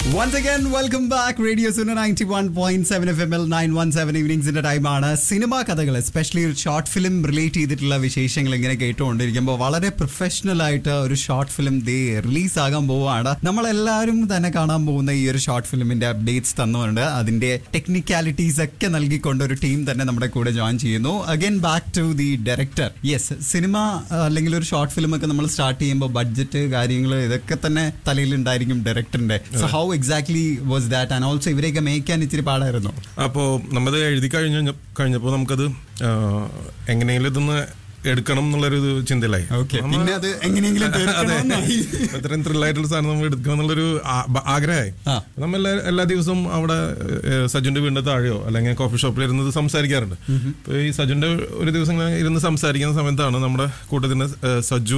Once again welcome back radio Suno ninety one point seven F M L nine one seven ഈവനിങ്സിന്റെ ടൈമാണ് cinema കഥകൾ especially ഒരു short film relate ചെയ്തിട്ടുള്ള വിശേഷങ്ങൾ ഇങ്ങനെ കേട്ടുകൊണ്ടിരിക്കുമ്പോൾ വളരെ പ്രൊഫഷണൽ ആയിട്ട് ഒരു ഷോർട്ട് ഫിലിം ദേ റിലീസ് ആകാൻ പോവുകയാണ് നമ്മളെല്ലാവരും തന്നെ കാണാൻ പോകുന്ന ഈ ഒരു ഷോർട്ട് ഫിലിമിന്റെ അപ്ഡേറ്റ്സ് തന്നുകൊണ്ട് അതിന്റെ ടെക്നിക്കാലിറ്റീസ് ഒക്കെ നൽകിക്കൊണ്ട് ഒരു ടീം തന്നെ നമ്മുടെ കൂടെ ജോയിൻ ചെയ്യുന്നു again back to the director yes cinema അല്ലെങ്കിൽ ഒരു ഷോർട്ട് ഫിലിം ഒക്കെ നമ്മൾ സ്റ്റാർട്ട് ചെയ്യുമ്പോൾ ബഡ്ജറ്റ് കാര്യങ്ങൾ ഇതൊക്കെ തന്നെ തലയിൽ ഉണ്ടായിരിക്കും ഡയറക്ടറിന്റെ so how exactly was that and also ഇവരെയൊക്കെ മേക്കാൻ ഇച്ചിരി പാടായിരുന്നു അപ്പോൾ നമ്മത് എഴുതി കഴിഞ്ഞ കഴിഞ്ഞപ്പോൾ നമുക്കത് ആ, എങ്ങനെയെങ്കിലും ഇതൊന്ന് എടുക്കണം എന്നുള്ളൊരു ഇത് ചിന്തയിലായി ഓക്കെ നമ്മ- പിന്നെ അത് എങ്ങനെയെങ്കിലും അതെ തീർക്കണമെന്നായി. ഇത്രയും ത്രില്ലായിട്ടുള്ള സാധനം നമ്മൾ എടുക്കണം എന്നുള്ളൊരു ആ- ബ- ആഗ്രഹമായി ആ. നമ്മൾ എല്ലാ എല്ലാ ദിവസവും അവിടെ ഏഹ്, സജുന്റെ വീടിന്റെ താഴെയോ അല്ലെങ്കിൽ കോഫി ഷോപ്പിൽ ഇരുന്നത് സംസാരിക്കാറുണ്ട് അപ്പൊ ഈ സജുന്റെ ഒരു ദിവസം ഇങ്ങനെ ഇരുന്ന് സംസാരിക്കുന്ന സമയത്താണ് നമ്മുടെ കൂട്ടത്തിന് ഏഹ്, സജു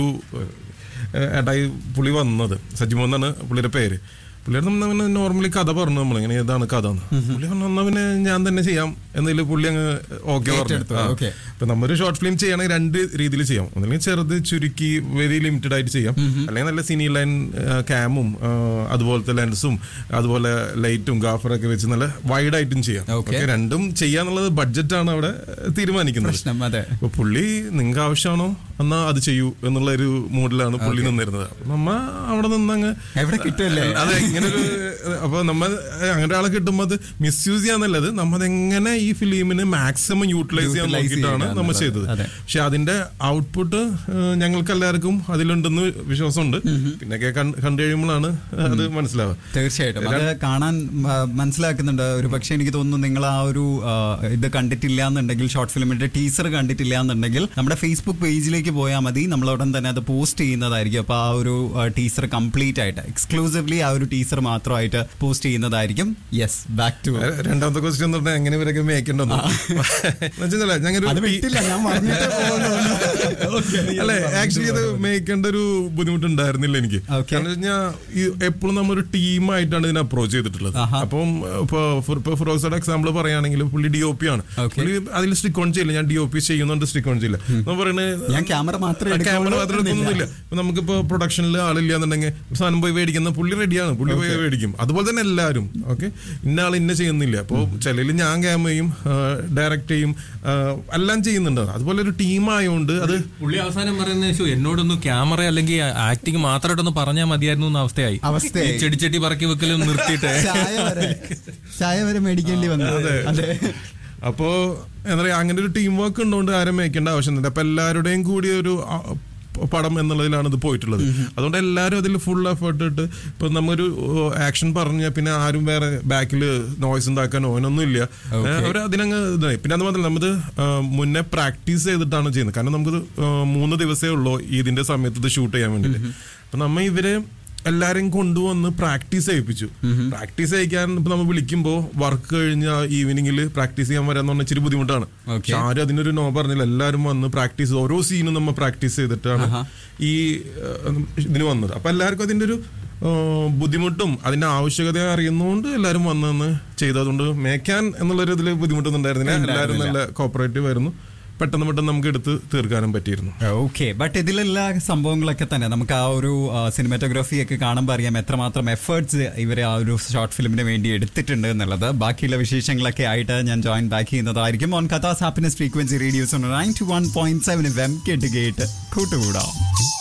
ഏഹ്, ഏട്ടായി പുള്ളി വന്നത് സജു എന്നാണ് പുള്ളിയുടെ പേര് പുള്ളിയുടെ നമ്മൾ നോർമലി കഥ പറഞ്ഞു നമ്മളിങ്ങനെ ഏതാണ് കഥ എന്ന് പുള്ളി പറഞ്ഞു എന്നാ പിന്നെ ഞാൻ തന്നെ ചെയ്യാം എന്നതിൽ പുള്ളി അങ്ങ് ഓക്കെ ഏറ്റെടുത്തു, പറഞ്ഞു okay. ഇപ്പൊ നമ്മൊരു ഷോർട്ട് ഫിലിം ചെയ്യണമെങ്കിൽ രണ്ട് രീതിയിൽ ചെയ്യാം ഒന്നുകിൽ ചെറുത് ചുരുക്കി വെരി ലിമിറ്റഡ് ആയിട്ട് ചെയ്യാം അല്ലെങ്കിൽ നല്ല സിനി ലൈൻ ക്യാമും അതുപോലത്തെ ലെൻസും അതുപോലെ ലൈറ്റും ഗാഫറൊക്കെ വെച്ച് നല്ല വൈഡ് ആയിട്ടും ചെയ്യാം Okay. Okay, രണ്ടും ചെയ്യാന്നുള്ളത് ബഡ്ജറ്റാണ് അവിടെ തീരുമാനിക്കുന്നത് പ്രശ്നം അതെ അപ്പൊ പുള്ളി നിങ്ങൾക്ക് ആവശ്യമാണോ എന്നാ അത് ചെയ്യൂ എന്നുള്ള ഒരു മൂഡിലാണ് പുള്ളി നിന്നിരുന്നത് അപ്പൊ നമ്മ അവിടെ നിന്നങ്ങ് എവിടെ കിട്ടുമല്ലേ അതെ ഇങ്ങനെ ഒരു അപ്പൊ നമ്മ അങ്ങനെ ഒരാളെ കിട്ടുമ്പോൾ അത് മിസ്യൂസ് ചെയ്യാന്നല്ലത് നമ്മ എങ്ങനെ ഈ ഫിലിമിന് മാക്സിമം യൂട്ടിലൈസ് ചെയ്യാൻ Utilize നോക്കിയിട്ടാണ് ചെയ്യുക നമ്മൾ എന്നുള്ളത്. ചെയ്തത് അതെ. പക്ഷെ അതിന്റെ ഔട്ട്പുട്ട് ഞങ്ങൾക്ക് എല്ലാവർക്കും അതിലുണ്ടെന്ന് വിശ്വാസമുണ്ട് പിന്നൊക്കെ കണ്ട് കണ്ടു കഴിയുമ്പോഴാണ് അത് മനസ്സിലാവുക തീർച്ചയായിട്ടും അത് കാണാൻ ആ, മനസ്സിലാക്കുന്നുണ്ട് ഒരു പക്ഷേ എനിക്ക് തോന്നുന്നു നിങ്ങൾ ആ ഒരു ആ, ഇത് കണ്ടിട്ടില്ല എന്നുണ്ടെങ്കിൽ ഷോർട്ട് ഫിലിമിന്റെ ടീസർ കണ്ടിട്ടില്ല എന്നുണ്ടെങ്കിൽ നമ്മുടെ ഫേസ്ബുക്ക് പേജിലേക്ക് പോയാൽ മതി നമ്മൾ ഉടൻ തന്നെ അത് പോസ്റ്റ് ചെയ്യുന്നതായിരിക്കും അപ്പൊ ആ ഒരു ടീസർ കംപ്ലീറ്റ് ആയിട്ട് എക്സ്ക്ലൂസീവ്ലി ആ ഒരു ടീസർ മാത്രമായിട്ട് പോസ്റ്റ് ചെയ്യുന്നതായിരിക്കും യെസ് ബാക്ക് ടു ഏ, രണ്ടാമത്തെ ക്വസ്റ്റ്യൻ എന്ന് പറഞ്ഞാൽ എങ്ങനെ ഇവരൊക്കെ മേക്കേണ്ടെന്ന് ഞങ്ങൾ അത് വിട്ടില്ല ഞാൻ പറഞ്ഞിട്ടേ പോകുന്നുള്ളൂ. അല്ലെ ആക്ച്വലി ഇത് മേക്കേണ്ട ഒരു ബുദ്ധിമുട്ടുണ്ടായിരുന്നില്ല എനിക്ക് Okay. കാരണം വെച്ചാൽ എപ്പോഴും നമ്മൾ ഒരു ടീമായിട്ടാണ് ഇതിനെ അപ്രോച്ച് ചെയ്തിട്ടുള്ളത് ആഹാ. അപ്പം ഇപ്പൊ ഫുർ- ഇപ്പൊ ഫിറോസയുടെ എക്സാമ്പിൾ പറയുകയാണെങ്കിൽ പുള്ളി ഡി ഒ പി ആണ് Okay. പുള്ളി അതിൽ സ്റ്റിക്ക് ഓൺ ചെയ്യില്ല ഞാൻ ഡി ഒ പി ചെയ്യുന്നുണ്ട് സ്റ്റിക്ക് ഓൺ ചെയ്യില്ല എന്ന് പറയുന്നത് ഞാൻ ക്യാമറ മാത്രമേ ക്യാമറ എടുക്കുള്ളൂ മാത്രം എടുക്കൊന്നുമില്ല ഇപ്പൊ നമുക്കിപ്പോ പ്രൊഡക്ഷനിൽ ആളില്ല എന്നുണ്ടെങ്കിൽ ഒരു സാധനം പോയി മേടിക്കുന്ന പുള്ളി റെഡിയാണ് പുള്ളി പോയി മേടിക്കും അതുപോലെ തന്നെ എല്ലാവരും ഓക്കെ ഇന്ന ആൾ ഇന്ന ചെയ്യുന്നില്ല അപ്പോൾ ചിലയിൽ ഞാൻ ക്യാമറയും ഡയറക്റ്റ് ചെയ്യും ആ, എല്ലാം ചെയ്യുന്നുണ്ട് അതുപോലെ ഒരു ടീമായോണ്ട് അത് പുള്ളി അവസാനം പറയുന്നത് "ശോ, എന്നോടൊന്ന് ക്യാമറ അല്ലെങ്കിൽ ആക്ടിങ് മാത്രമായിട്ടൊന്ന് പറഞ്ഞാൽ മതിയായിരുന്നു എന്ന അവസ്ഥയായി അവസ്ഥയായി. ഈ ചെടിച്ചട്ടി പറക്കി വെക്കലും നിർത്തിയിട്ട് ചായ വരെ ചായ വരെ മേടിക്കേണ്ടി വന്നു അതെ അപ്പോ എന്താ പറയാ അങ്ങനെ ഒരു ടീം വർക്ക് ഉണ്ടോണ്ട് ആരും മേക്കേണ്ട ആവശ്യമില്ല അപ്പൊ എല്ലാവരുടെയും കൂടി ഒരു ആ, പടം എന്നുള്ളതിലാണ് ഇത് പോയിട്ടുള്ളത് അതുകൊണ്ട് എല്ലാവരും അതിൽ ഫുൾ എഫേർട്ട് ഇട്ട് ഇപ്പൊ നമ്മൊരു ആക്ഷൻ പറഞ്ഞ പിന്നെ ആരും വേറെ ബാക്കിൽ നോയ്സ് ഉണ്ടാക്കാനോ അങ്ങനൊന്നും ഇല്ല അവർ അതിനങ്ങ് ഇതായി പിന്നെ അത് മാത്രമല്ല നമ്മത് മുന്നേ പ്രാക്ടീസ് ചെയ്തിട്ടാണ് ചെയ്യുന്നത് കാരണം നമുക്ക് മൂന്ന് ദിവസമേ ഉള്ളൂ ഇതിന്റെ സമയത്ത് ഇത് ഷൂട്ട് ചെയ്യാൻ വേണ്ടിയിട്ട് അപ്പൊ നമ്മ ഇവരെ എല്ലാരെയും കൊണ്ടുവന്ന് പ്രാക്ടീസ് ചെയ്യിപ്പിച്ചു പ്രാക്ടീസ് ചെയ്യിക്കാൻ ഇപ്പൊ നമ്മൾ വിളിക്കുമ്പോ വർക്ക് കഴിഞ്ഞ ഈവനിങ്ങിൽ പ്രാക്ടീസ് ചെയ്യാൻ വരാന്ന് പറഞ്ഞാൽ ഇച്ചിരി ബുദ്ധിമുട്ടാണ് Okay. പക്ഷെ ആരും അതിനൊരു നോ പറഞ്ഞില്ല എല്ലാരും വന്ന് പ്രാക്ടീസ് ഓരോ സീനും നമ്മൾ പ്രാക്ടീസ് ചെയ്തിട്ടാണ് ഈ ഏഹ്, ഇതിന് വന്നത് അപ്പൊ എല്ലാവർക്കും അതിന്റെ ഒരു ഏഹ്, ബുദ്ധിമുട്ടും അതിന്റെ ആവശ്യകത അറിയുന്നതുകൊണ്ട് എല്ലാരും വന്നെന്ന് ചെയ്തതുകൊണ്ട് മേക്കാൻ എന്നുള്ളൊരു ഇതിൽ ബുദ്ധിമുട്ടൊന്നും ഉണ്ടായിരുന്നില്ല എല്ലാവരും നല്ല കോപ്പറേറ്റീവ് ആയിരുന്നു പെട്ടെന്ന് പെട്ടെന്ന് നമുക്ക് എടുത്ത് തീർക്കാനും പറ്റിയിരുന്നു ഓക്കെ ബട്ട് ഇതിലെല്ലാ സംഭവങ്ങളൊക്കെ തന്നെ നമുക്ക് ആ ഒരു സിനിമാറ്റോഗ്രാഫി ഒക്കെ കാണുമ്പോൾ അറിയാം എത്രമാത്രം എഫേർട്സ് ഇവർ ആ ഒരു ഷോർട്ട് ഫിലിമിന് വേണ്ടി എടുത്തിട്ടുണ്ട് എന്നുള്ളത് ബാക്കിയുള്ള വിശേഷങ്ങളൊക്കെ ആയിട്ട് ഞാൻ ജോയിൻ ബാക്ക് ചെയ്യുന്നതായിരിക്കും ഓൺ കഥാസ് happiness frequency radios nine two one point seven F M കേട്ട് കേട്ട് കൂട്ടുകൂടാം